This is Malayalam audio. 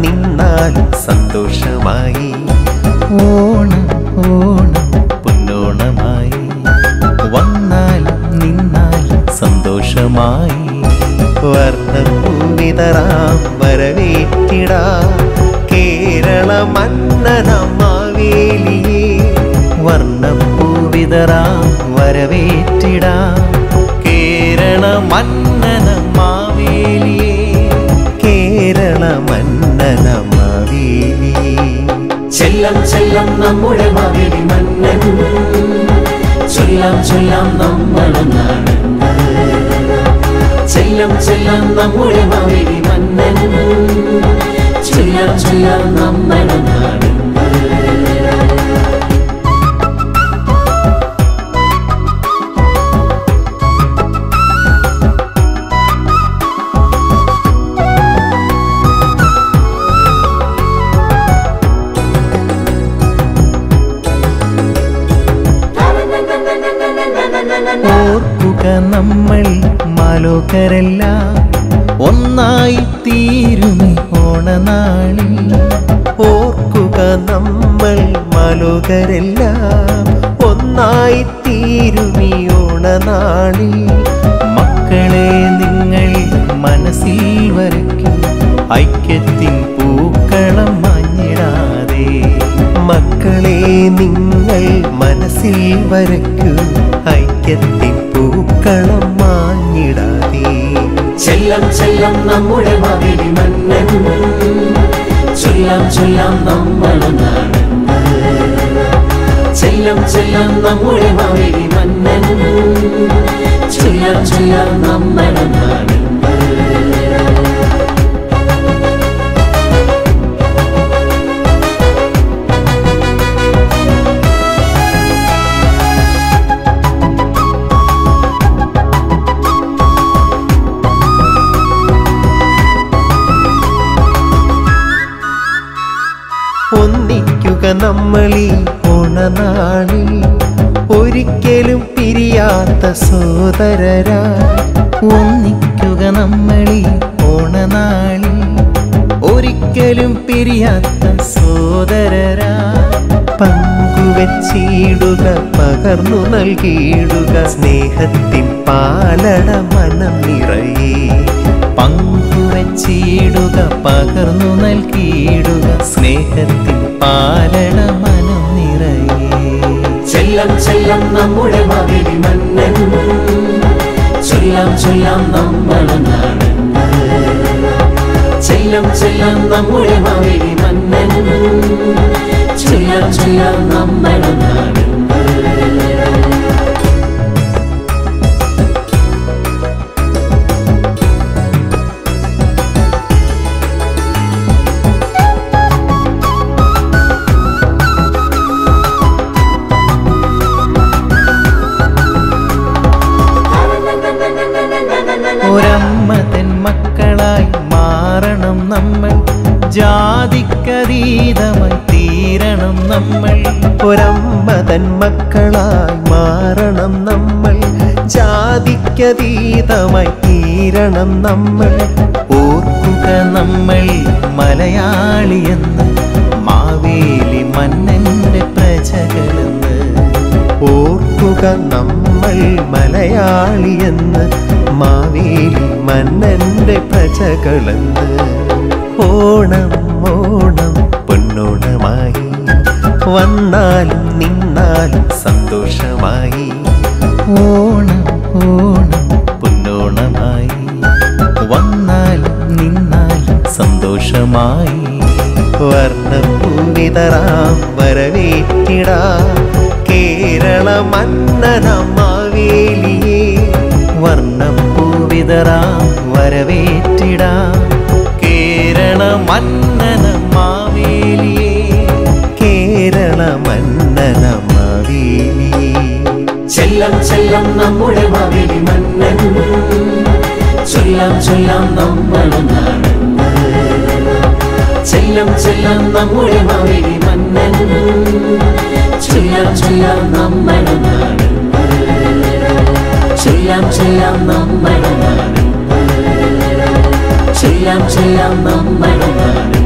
നിന്നാലും സന്തോഷമായി ഓണം ഓണം പൊന്നോണമായി വന്നാലും നിന്നാലും സന്തോഷമായി വർണ്ണഭൂവിതറാം വരവേറ്റിടാം കേരള മന്നനമാവേലിയേ വർണ്ണഭൂവിതറാം വരവേറ്റിടാം കേരള മന്നനമാവേലിയേ കേരള മന്നനമാവേലിയേ ചെല്ലം ചെല്ലം നമ്മുടെ മാവേലി മന്നൻ ചൊല്ലാം ചൊല്ലാം നമ്മളൊന്നാണ് ചെല്ലം ചെല്ലം നമ്മുടെ മാവേലി മന്നൻ ചൊല്ലാം ചൊല്ലാം നമ്മളൊന്നാണ് ഓർക്കുക നമ്മൾ മാലോകരെല്ലാം ഒന്നായി തീരുമി ഓണനാളിൽ ഓർക്കുക നമ്മൾ മാലോകരെല്ലാം ഒന്നായി തീരുമി ഓണനാളിൽ മക്കളെ നിങ്ങൾ മനസ്സിൽ വരയ്ക്കും ഐക്യത്തിൻ പൂക്കളം മഞ്ഞിടാതെ മക്കളെ നിങ്ങൾ മനസ്സിൽ വരയ്ക്കൂ ഐക്യത്തിൻ പൂക്കളം മാഞ്ഞിടാതെ ചെല്ലം ചെല്ലം നമ്മുടെ മാവേലി മന്നൻ ചൊല്ലാം ചൊല്ലാം നമ്മളൊന്നാണ് ചെല്ലം ചെല്ലം നമ്മുടെ മാവേലി മന്നൻ ചൊല്ലാം ചൊല്ലാം നമ്മളൊന്നാണ് ഒന്നിക്കുക നമ്മളീ ഓണനാളിൽ ഒരിക്കലും പിരിയാത്ത സോദരരാ ഒന്നിക്കുക നമ്മളീ ഓണനാളിൽ ഒരിക്കലും പിരിയാത്ത സോദരരാ പങ്കുവച്ചിടുക പകർന്നു നൽകിയിടുക സ്നേഹത്തിൻ പാലട മനം നിറയെ പങ്കുവച്ചിടുക പകർന്നു നൽകിയിടുക സ്നേഹത്തിൻ പാലട മനം നിറയെ ചെല്ലം ചെല്ലം നമ്മുടെ മാവേലി മന്നൻ ചൊല്ലാം ചൊല്ലാം നമ്മളൊന്നാണ് ചെല്ലം ചെല്ലം നമ്മുടെ മാവേലി മന്നൻ ചൊല്ലാം ചൊല്ലാം നമ്മളൊന്നാണ് ഒരമ്മ തൻ മക്കളായി മാറണം നമ്മൾ ജാതിക്കതീതമായി തീരണം നമ്മൾ ഒരമ്മ തൻ മക്കളായി മാറണം നമ്മൾ ജാതിക്കതീതമായി തീരണം നമ്മൾ ഓർക്കുക നമ്മൾ മലയാളിയെന്ന് മാവേലി മന്നന്റെ പ്രജകളെന്ന് ഓർക്കുക നമ്മൾ മലയാളിയെന്ന് മാവേലി മന്നന്റെ പ്രജകളെന്ന് ഓണം ഓണം പൊന്നോണമായി വന്നാലും നിന്നാലും സന്തോഷമായി ഓണം ഓണം പൊന്നോണമായി വന്നാലും നിന്നാലും സന്തോഷമായി വർണ്ണഭൂവിതറാം വരവേറ്റിടാം കേരള മന്നനമാവേലിയേ വർണ്ണഭൂവിതറാം വരവേറ്റിടാം കേരള മന്നനമാവേലിയേ കേരള മന്നനമാവേലിയേ ചെല്ലം ചെല്ലം നമ്മുടെ മാവേലി മന്നൻ ചൊല്ലാം ചൊല്ലാം നമ്മളൊന്നാണ് ചെല്ലം ചെല്ലം നമ്മുടെ മാവേലി മന്നൻ ചൊല്ലാം ചൊല്ലാം നമ്മളൊന്നാണ് ചൊല്ലാം ചൊല്ലാം നമ്മളൊന്നാണ് ചൊല്ലാം ചൊല്ലാം നമ്മളൊന്നാണ്